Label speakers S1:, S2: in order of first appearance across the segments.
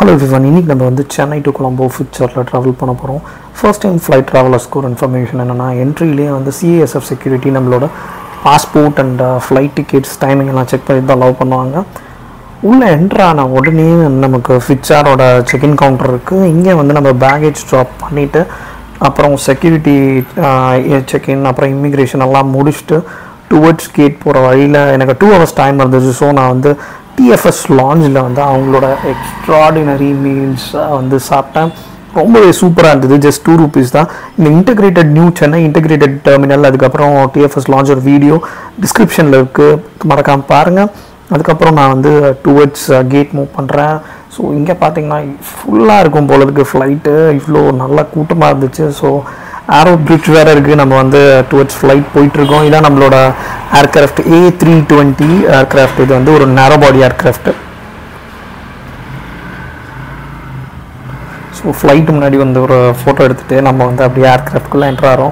S1: hello Vivan இன்னைக்கு நம்ம வந்து சென்னை டு கொலம்போ ஃபியூச்சரில் ட்ராவல் பண்ண போகிறோம் ஃபர்ஸ்ட் டைம் ஃப்ளைட் ட்ராவலர்ஸ்க்கு ஒரு இன்ஃபர்மேஷன் என்னென்னா என்ட்ரிலேயே வந்து சிஏஎஸ்எஃப் செக்யூரிட்டி நம்மளோட passport and flight tickets timing எல்லாம் செக் பண்ணி தான் அலோவ் பண்ணுவாங்க உள்ளே என்ட்ரு ஆன உடனே நமக்கு ஃபிட்சாரோட செக்இன் கவுண்டர் இருக்குது இங்கே வந்து நம்ம பேகேஜ் ட்ராப் பண்ணிவிட்டு அப்புறம் செக்யூரிட்டி செக்இன் அப்புறம் இமிக்ரேஷன் எல்லாம் முடிச்சுட்டு டுவர்ட்ஸ் கேட் போகிற வழியில் எனக்கு டூ ஹவர்ஸ் டைம் இருந்துச்சு ஸோ நான் வந்து டிஎஃப்எஸ் லாஞ்சில் வந்து அவங்களோட எக்ஸ்ட்ராடினரி மீல்ஸ் வந்து சாப்பிட்டேன் ரொம்பவே சூப்பராக இருந்தது ஜஸ்ட் டூ ருபீஸ் தான் இந்த integrated new Chennai integrated terminal அதுக்கப்புறம் டிஎஃப்எஸ் லான்ச் ஒரு வீடியோ டிஸ்கிரிப்ஷனில் இருக்குது மறக்காமல் பாருங்கள் அதுக்கப்புறம் நான் வந்து டுவர்ட்ஸ் கேட் மூவ் பண்ணுறேன் ஸோ இங்கே பார்த்தீங்கன்னா ஃபுல்லாக இருக்கும் போலதுக்கு ஃப்ளைட்டு இவ்வளோ நல்லா கூட்டமாக இருந்துச்சு ஸோ ஏரோ பிரிட்ஜ் வேறு இருக்குது நம்ம வந்து டுவர்ட்ஸ் ஃப்ளைட் போயிட்டுருக்கோம் இதான் நம்மளோட aircraft A three twenty aircraft இது வந்து ஒரு நேரோ பாடி ஏர்க்ராஃப்ட் ஸோ ஃப்ளைட்டு முன்னாடி வந்து ஒரு ஃபோட்டோ எடுத்துகிட்டு நம்ம வந்து அப்படியே ஏர்க்ராஃப்ட்குள்ளே என்ட்ரு ஆகிறோம்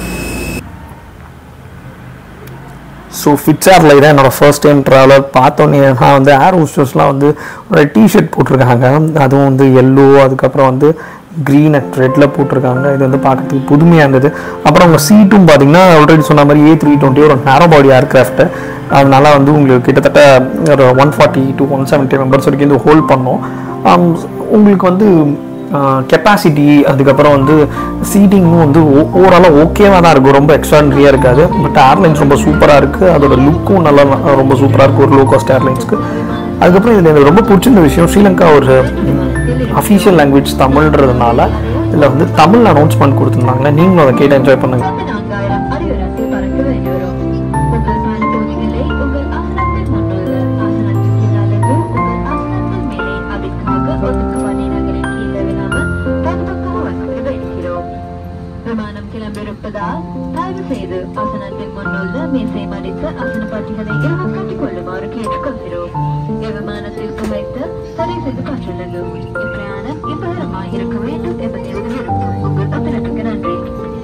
S1: ஸோ ஃபிட்சாரில் இதான் என்னோடய ஃபர்ஸ்ட் டைம் ட்ராவலர் பார்த்தோன்னே நான் வந்து ஏர் ஹோஸ்டர்ஸ்லாம் வந்து ஒரு டிஷர்ட் போட்டிருக்காங்க அதுவும் வந்து எல்லோ அதுக்கப்புறம் வந்து க்ரீன் அண்ட் ரெட்டில் போட்டிருக்காங்க இது வந்து பார்க்கறதுக்கு புதுமையாக இருந்தது அப்புறம் அவங்க சீட்டும் பார்த்தீங்கன்னா ஆல்ரெடி சொன்ன மாதிரி ஏ த்ரீ டுவெண்ட்டி ஒரு நேரோ பாடி ஏர்க்ராஃப்ட் அதனால வந்து உங்களுக்கு கிட்டத்தட்ட ஒரு one forty to one seventy members வரைக்கும் இது ஹோல்ட் பண்ணோம் உங்களுக்கு வந்து கெப்பாசிட்டி அதுக்கப்புறம் வந்து சீட்டிங்கும் வந்து ஓவராலாக ஓகேவாக தான் இருக்கும் ரொம்ப எக்ஸ்ட்ரானரியாக இருக்காது பட் ஏர்லைன்ஸ் ரொம்ப சூப்பராக இருக்குது அதோட லுக்கும் நல்லா ரொம்ப சூப்பராக இருக்குது ஒரு லோ காஸ்ட் ஏர்லைன்ஸ்க்கு அதுக்கப்புறம் இதில் எனக்கு ரொம்ப பிடிச்சிருந்த விஷயம் ஸ்ரீலங்கா ஒரு அஃபீஷியல் லாங்குவேஜ் தமிழ்ன்றதுனால இதில் வந்து தமிழ் அனௌன்ஸ்மெண்ட் கொடுத்துருந்தாங்க நீங்களும் அதை கேட்டு என்ஜாய் பண்ணுங்கள்
S2: நான்காயிரம் அடியுரத்தில் பறக்க வேண்டிவரும் உங்கள் பயண பகுதிகளை உங்கள் ஆசனத்தின் முன்னுள்ள ஆசனத்தின் கீழாலிருந்து உங்கள் ஆசனத்தின் மேலே அதற்காக ஒதுக்குவாடி நகரின் கீழே விழாமல் தன்பக்கம் வைக்கப்பட வேண்டுகிறோம் விமானம் கிளம்பியிருப்பதால் தயவு செய்து ஆசனத்தின் முன்னுள்ள மேசை மடித்து ஆசன பட்டிகளை இரவு கட்டிக்கொள்ளுமாறு கேட்டுக்கொள்கிறோம் விமானத்திற்கு வைத்து தடை செய்து காற்றுள்ளது இப்பிரயாணம் இன்பகரமாய் இருக்க வேண்டும் என்பதை விரும்பும் உங்கள் ஒத்துழைப்புக்கு நன்றி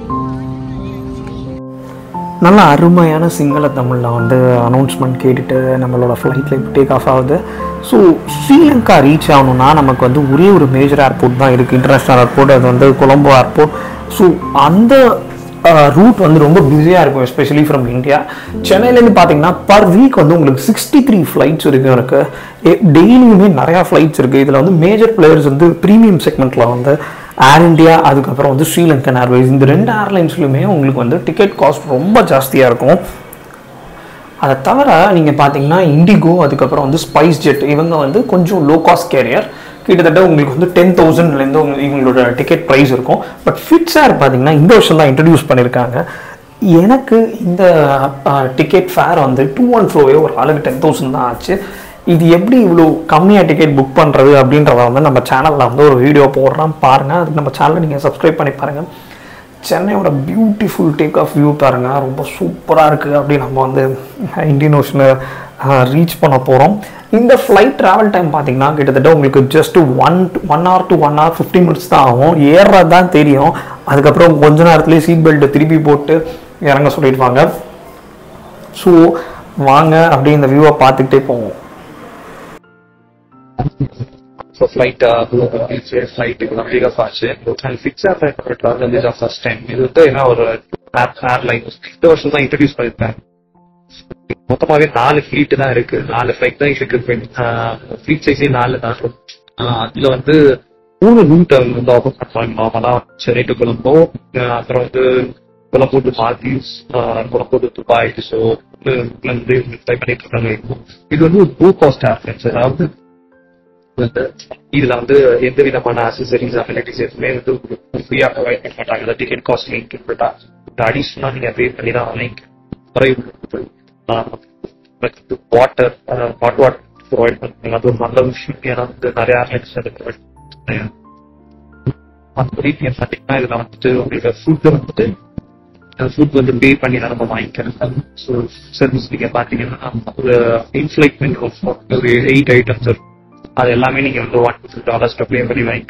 S1: நல்ல அருமையான சிங்கள தமிழில் வந்து அனௌன்ஸ்மெண்ட் கேட்டுட்டு நம்மளோட ஃப்ளைட்டில் இப்போ டேக் ஆஃப் ஆகுது ஸோ ஸ்ரீலங்கா ரீச் ஆகணும்னா நமக்கு வந்து ஒரே ஒரு மேஜர் ஏர்போர்ட் தான் இருக்குது இன்டர்நேஷ்னல் ஏர்போர்ட் அது வந்து கொலம்போ ஏர்போர்ட் ஸோ அந்த ரூட் வந்து ரொம்ப பிஸியாக இருக்கும் எஸ்பெஷலி ஃப்ரம் இந்தியா சென்னையிலேருந்து பார்த்தீங்கன்னா பர் வீக் வந்து உங்களுக்கு சிக்ஸ்டி த்ரீ ஃப்ளைட்ஸ் இருக்குது எனக்கு டெய்லியுமே நிறையா ஃப்ளைட்ஸ் இருக்குது இதில் வந்து மேஜர் பிளேயர்ஸ் வந்து ப்ரீமியம் செக்மெண்ட்டில் வந்து ஏர் இந்தியா அதுக்கப்புறம் வந்து ஸ்ரீலங்கன் ஏர்வேஸ் இந்த ரெண்டு ஏர்லைன்ஸ்லையுமே உங்களுக்கு வந்து டிக்கெட் காஸ்ட் ரொம்ப ஜாஸ்தியாக இருக்கும் அதை தவிர நீங்கள் பார்த்தீங்கன்னா இண்டிகோ அதுக்கப்புறம் வந்து ஸ்பைஸ் ஜெட் இவங்க வந்து கொஞ்சம் லோ காஸ்ட் கேரியர் கிட்டத்தட்ட உங்களுக்கு வந்து டென் தௌசண்ட்லேருந்து இவங்களோட டிக்கெட் ப்ரைஸ் இருக்கும் பட் ஃபிட்ஸ் ஏர் பார்த்தீங்கன்னா இந்த வருஷம் தான் இன்ட்ரடியூஸ் பண்ணியிருக்காங்க எனக்கு இந்த டிக்கெட் ஃபேர் வந்து டூ ஒன் ஃபோவே ஒரு ஆளுக்கு டென் தௌசண்ட் தான் ஆச்சு இது எப்படி இவ்வளோ கம்மியாக டிக்கெட் புக் பண்ணுறது அப்படின்றத வந்து நம்ம சேனலில் வந்து ஒரு வீடியோ போடுறோம் பாருங்கள் அதுக்கு நம்ம சேனலை நீங்கள் சப்ஸ்கிரைப் பண்ணி பாருங்கள் சென்னையோட பியூட்டிஃபுல் டேக் ஆஃப் வியூ பாருங்கள் ரொம்ப சூப்பராக இருக்குது அப்படி நம்ம வந்து இந்தியன் ஓஷனை ரீச் பண்ண போகிறோம் இந்த ஃப்ளைட் ட்ராவல் டைம் பார்த்தீங்கன்னா கிட்டத்தட்ட உங்களுக்கு just one one hour to one hour fifty minutes தான் ஆகும் ஏறுறது தான் தெரியும் அதுக்கப்புறம் கொஞ்ச நேரத்துலேயே சீட் பெல்ட்டை திருப்பி போட்டு இறங்க சொல்லிடுவாங்க ஸோ வாங்க அப்படியே இந்த வியூவை பார்த்துக்கிட்டே போவோம்
S3: So flight, uh, flight இதெல்லாம் டேக் ஆஃப் ஆச்சு அண்ட் ஃபிக்ஸா ட்ராவல் வந்து இதான் ஃபர்ஸ்ட் டைம் இது வந்து என்ன ஒரு ஏர்லைன் இந்த வருஷம் தான் இன்ட்ரடியூஸ் பண்ணிருக்காங்க மொத்தமாவே நாலு ஃபிளீட் தான் இருக்கு நாலு ஃபிளைட் தான் இருக்கு ஃபிளீட் சைஸே நாலு தான் ஆஹ் அதுல வந்து மூணு ரூட் வந்து ஆஃபர் பண்ணுவாங்க நார்மலா சென்னை டு கொலம்போ அப்புறம் வந்து Colombo to Maldives Colombo to Dubai so வந்து ட்ரை பண்ணிட்டு இருக்காங்க இது வந்து ஒரு லோ காஸ்ட் ஏர்லைன்ஸ் அதாவது வந்து இதுல வந்து எந்த விதமான அசசரிஸ் அபிலிட்டிஸ் எதுவுமே வந்து ஃப்ரீயா ப்ரொவைட் பண்ண மாட்டாங்க அந்த டிக்கெட் காஸ்ட் இன்க்ளூடா இந்த அடிஷனலா நீங்க பே பண்ணி தான் வாங்கிக்க வாட்டர் ஹாட் வாட்டர் ப்ரொவைட் பண்ணுங்க அது ஒரு நல்ல விஷயம் ஏன்னா வந்து நிறைய ஏர்லைன்ஸ் அதை ப்ரொவைட் பண்ணுறாங்க மற்றபடி நீங்க பார்த்தீங்கன்னா இதுல வந்துட்டு உங்களுக்கு ஃபுட் வந்துட்டு ஃபுட் வந்து பே பண்ணி தான் நம்ம வாங்கிக்கிறோம் ஸோ சர்வீஸ் நீங்க பாத்தீங்கன்னா ஒரு இன்ஃபிளைட் மெனு ஒரு எயிட் ஐட்டம்ஸ் இருக்கும் அது எல்லாமே நீங்க வந்து ஒன் டூ டாலர்ஸ் பே பண்ணி வாங்கிக்கலாம்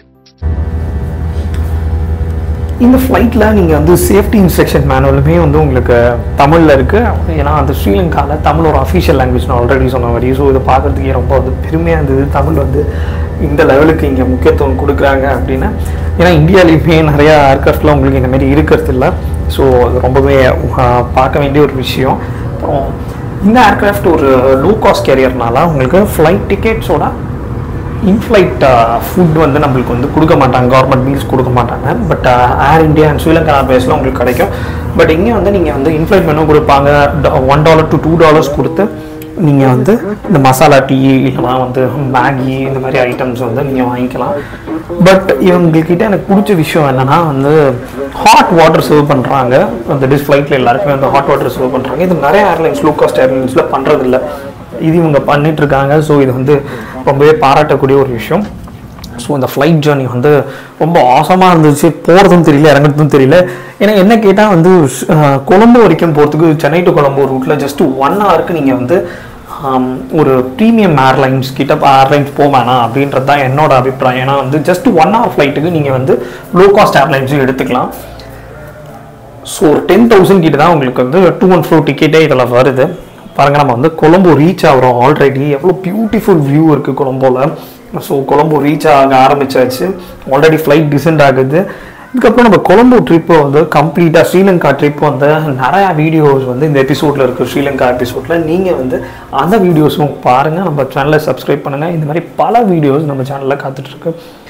S1: இந்த ஃப்ளைட்டில் நீங்கள் வந்து சேஃப்டி இன்ஸ்ட்ரக்ஷன் மேனுவலுமே வந்து உங்களுக்கு தமிழில் இருக்குது ஏன்னா அந்த ஸ்ரீலங்காவில் தமிழ் ஒரு அஃபிஷியல் லாங்குவேஜ் நான் ஆல்ரெடி சொன்ன மாதிரி ஸோ இதை பார்க்குறதுக்கே ரொம்ப வந்து பெருமையாக இருந்தது தமிழ் வந்து இந்த லெவலுக்கு இங்கே முக்கியத்துவம் கொடுக்குறாங்க அப்படின்னா ஏன்னா இந்தியாலையுமே நிறையா ஏர்கிராஃப்ட்லாம் உங்களுக்கு இந்த மாதிரி இருக்கிறது இல்லை ஸோ அது ரொம்பவே ஆஹ், பார்க்க வேண்டிய ஒரு விஷயம் அப்புறம் இந்த ஏர்கிராஃப்ட் ஒரு லோ காஸ்ட் கேரியர்னால உங்களுக்கு ஃப்ளைட் டிக்கெட்ஸோட இன்ஃப்ளைட் ஃபுட் வந்து நம்மளுக்கு வந்து கொடுக்க மாட்டாங்க கவர்மெண்ட் மீல்ஸ் கொடுக்க மாட்டாங்க but Air India and Sri Lanka ஏர்வேஸில் உங்களுக்கு கிடைக்கும் பட் இங்கே வந்து நீங்கள் வந்து இன்ஃப்ளைட் மெனு கொடுப்பாங்க one dollar to two dollars கொடுத்து நீங்கள் வந்து இந்த மசாலா டீ இல்லைனா வந்து மேகி இந்த மாதிரி ஐட்டம்ஸ் வந்து நீங்கள் வாங்கிக்கலாம் பட் இவங்கக்கிட்ட எனக்கு பிடிச்ச விஷயம் என்னென்னா வந்து ஹாட் வாட்டர் சர்வ் பண்ணுறாங்க அந்த டிஸ் ஃப்ளைட்டில் எல்லாருக்குமே வந்து ஹாட் வாட்டர் சர்வ் பண்ணுறாங்க இது நிறைய ஏர்லைன்ஸ் லோ காஸ்ட் ஏர்லைன்ஸில் பண்ணுறதில்ல இது இவங்க பண்ணிட்டு இருக்காங்க ஸோ இது வந்து ரொம்பவே பாராட்டக்கூடிய ஒரு விஷயம் ஸோ இந்த ஃப்ளைட் ஜேர்னி வந்து ரொம்ப ஆசமாக இருந்துச்சு போகிறதும் தெரியல இறங்குறதும் தெரியல ஏன்னா என்ன கேட்டால் வந்து அஹ், கொழும்பு வரைக்கும் போகிறதுக்கு சென்னை டு கொழம்பு ரூட்டில் ஜஸ்ட் ஒன் ஹவருக்கு நீங்கள் வந்து ஆம், ஒரு ப்ரீமியம் ஏர்லைன்ஸ் கிட்ட ஏர்லைன்ஸ் போக வேணாம் அப்படின்றது தான் என்னோட அபிப்பிராயம் ஏன்னா வந்து ஜஸ்ட் ஒன் ஹவர் ஃப்ளைட்டுக்கு நீங்கள் வந்து லோ காஸ்ட் ஏர்லைன்ஸும் எடுத்துக்கலாம் ஸோ ஒரு டென் தௌசண்ட் கிட்ட தான் உங்களுக்கு வந்து டூ அண்ட் ஃப்ரோ டிக்கெட்டே இதில் வருது பாருங்க நம்ம வந்து கொலம்போ ரீச் ஆகிறோம் ஆல்ரெடி எவ்வளோ பியூட்டிஃபுல் வியூ இருக்குது கொலம்போவில் ஸோ கொலம்போ ரீச் ஆக ஆரம்பிச்சாச்சு ஆல்ரெடி ஃப்ளைட் டிசென்ட் ஆகுது இதுக்கப்புறம் நம்ம கொலம்போ ட்ரிப்பு வந்து கம்ப்ளீட்டாக ஸ்ரீலங்கா ட்ரிப் வந்து நிறையா வீடியோஸ் வந்து இந்த எபிசோடில் இருக்குது ஸ்ரீலங்கா எபிசோடில் நீங்கள் வந்து அந்த வீடியோஸும் பாருங்கள் நம்ம சேனலை சப்ஸ்கிரைப் பண்ணுங்கள் இந்த மாதிரி பல வீடியோஸ் நம்ம சேனலில் காத்துட்ருக்கு